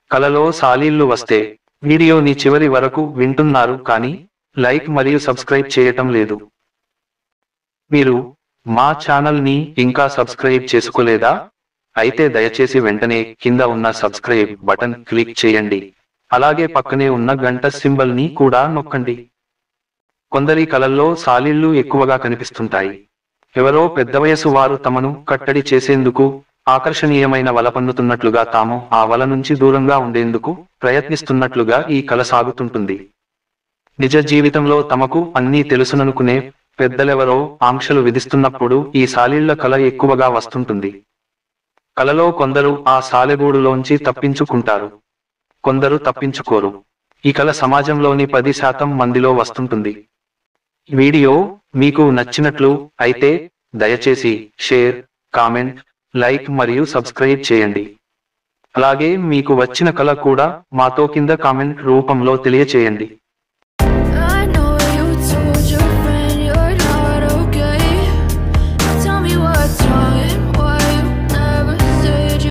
కలలో సాలీళ్లు వస్తే వీడియోని చివరి వరకు వింటున్నారు కానీ లైక్ మరియు సబ్స్క్రైబ్ చేయటం లేదు మీరు మా ఛానల్ ని ఇంకా సబ్స్క్రైబ్ చేసుకోలేదా అయితే దయచేసి వెంటనే కింద ఉన్న సబ్స్క్రైబ్ బటన్ క్లిక్ చేయండి అలాగే పక్కనే ఉన్న గంట సింబల్ ని కూడా నొక్కండి కొందరి కలల్లో సాలీళ్లు ఎక్కువగా కనిపిస్తుంటాయి ఎవరో పెద్ద వయసు వారు తమను కట్టడి చేసేందుకు ఆకర్షణీయమైన వల పన్నుతున్నట్లుగా తాము ఆ వల నుంచి దూరంగా ఉండేందుకు ప్రయత్నిస్తున్నట్లుగా ఈ కల సాగుతుంటుంది నిజ జీవితంలో తమకు అన్నీ తెలుసుననుకునే పెద్దలెవరో ఆంక్షలు విధిస్తున్నప్పుడు ఈ సాలీళ్ల కల ఎక్కువగా వస్తుంటుంది కలలో కొందరు ఆ సాలెగూడులోంచి తప్పించుకుంటారు కొందరు తప్పించుకోరు ఈ కల సమాజంలోని పది శాతం మందిలో వస్తుంటుంది వీడియో మీకు నచ్చినట్లు అయితే దయచేసి షేర్ కామెంట్ లైక్ మరియు సబ్స్క్రైబ్ చేయండి అలాగే మీకు వచ్చిన కల కూడా మాతో కింద కామెంట్ రూపంలో తెలియచేయండి